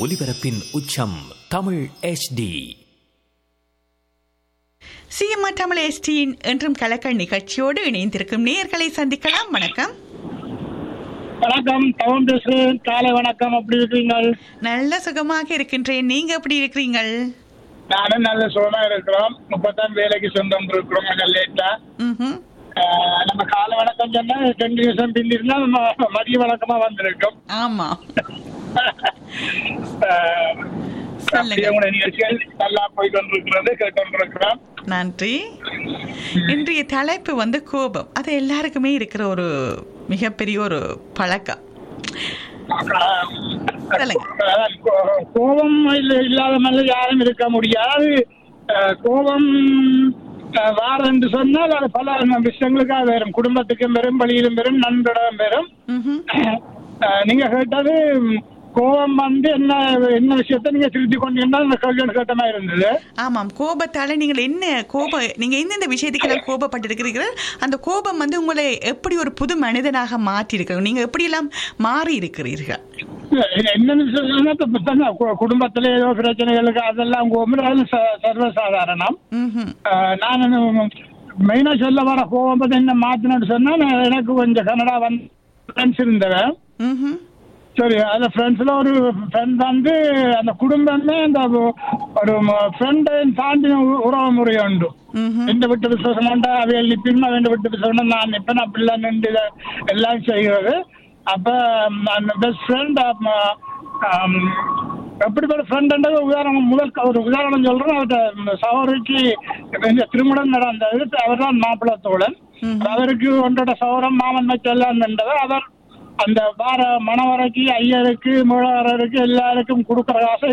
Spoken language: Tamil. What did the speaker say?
ஒலிபரப்பின் உச்சம் தமிழ் HD சிஎம்ஆர் தமிழ் எஸ்டியின் என்றும் கலக்கல் நிகழ்ச்சியோடு இணைந்திருக்கும் நேயர்களை சந்திக்கலாம் வணக்கம் வணக்கம் டவுன் பேசுறேன் காலை வணக்கம் அப்படி இருக்கீங்கள் நல்ல சுகமாக இருக்கின்றேன் நீங்க எப்படி இருக்கிறீங்கள் நானும் நல்ல சுகமா இருக்கிறோம் இப்பதான் வேலைக்கு சொந்தம் இருக்கிறோம் கொஞ்சம் லேட்டா ம்ஹும். ஆஹ் நம்ம காலை வணக்கம் சொன்னா ரெண்டு நிமிஷம் பிந்தி இருந்தா நம்ம மதிய வழக்கமா வந்திருக்கோம் ஆமா ஆஹ் சொல்லுங்க. அப்படியே உங்களோட நிகழ்ச்சிகள் நல்லா போய் கொண்டிருக்கிறது கேட்டுருக்கிறோம் நன்றி இன்றைய தலைப்பு வந்து கோபம் அது எல்லாருக்குமே இருக்கிற ஒரு மிகப்பெரிய ஒரு பழக்கம் சொல்லுங்க. அதான் கோ- கோபம் இல்ல- இல்லாத மாதிரி யாரும் இருக்க முடியாது ஆஹ் கோபம் ஆஹ் வாரம் என்று சொன்னால் அது பல விஷயங்களுக்காக வரும் குடும்பத்துக்கும் வரும் வழியிலும் வரும் நண்பரிடம் வரும் ம்ஹும். ஆஹ் நீங்க கேட்டது ம், கோபம் வந்து என்ன என்ன விஷயத்த நீங்க திருத்தி கொண்டீங்கன்னா அந்த கேள்வி கேட்ட மாதிரி இருந்தது ஆமாம் கோபத்தால நீங்கள் என்ன கோப நீங்க எந்தெந்த விஷயத்துக்கெல்லாம் கோபப்பட்டிருக்கிறீர்கள் அந்த கோபம் வந்து உங்களை எப்படி ஒரு புது மனிதனாக மாற்றி இருக்கிறது நீங்க எப்படியெல்லாம் மாறி இருக்கிறீர்கள் என்ன விஷயம் இப்ப புத்தங்க கு- குடும்பத்துல ஏதோ பிரச்சனைகளுக்கு அதெல்லாம் கோபம் அது ச- சர்வசாதாரணம் ம்ஹும். ஆஹ் நான் மெயினா சொல்ல வர கோபம் பத்தி என்ன மாத்தினு சொன்னா நான் எனக்கு கொஞ்சம் கனடா வந்து ஃப்ரெண்ட்ஸ் இருந்தவன் ம்ஹும். சரி அந்த ஃப்ரெண்ட்ஸ்ல ஒரு ஃப்ரெண்ட் வந்து அந்த குடும்பமே அந்த ஒரு ஃப்ரெண்டை தாண்டி உ- உறவு முறை உண்டு ம்ஹும். எந்த விட்டு விசுவாசம் உண்டா அவையில் நிற்பின்மா வேண்ட விட்டு விசுவாசம் நான் நிற்பேன் அப்படிலாம் நின்று இதை எல்லாம் செய்கிறது அப்ப ம், அந்த பெஸ்ட் ஃப்ரெண்ட் எப்படிப்பட்ட ஃப்ரெண்ட் உதாரணம் முதல் ஒரு உதாரணம் சொல்றேன் அவர்கிட்ட சகோதரிக்கு இந்த திருமணம் நடந்தது அவர் தான் மாப்பிள்ளை தோழன் அவருக்கு ஒன்றோட சௌரம் மாமன் மச்செல்லாம் நின்றவர் அவர் அந்த வார மணவரைக்கு ஐயருக்கு முழவரருக்கு எல்லாருக்கும் கொடுக்குற காசை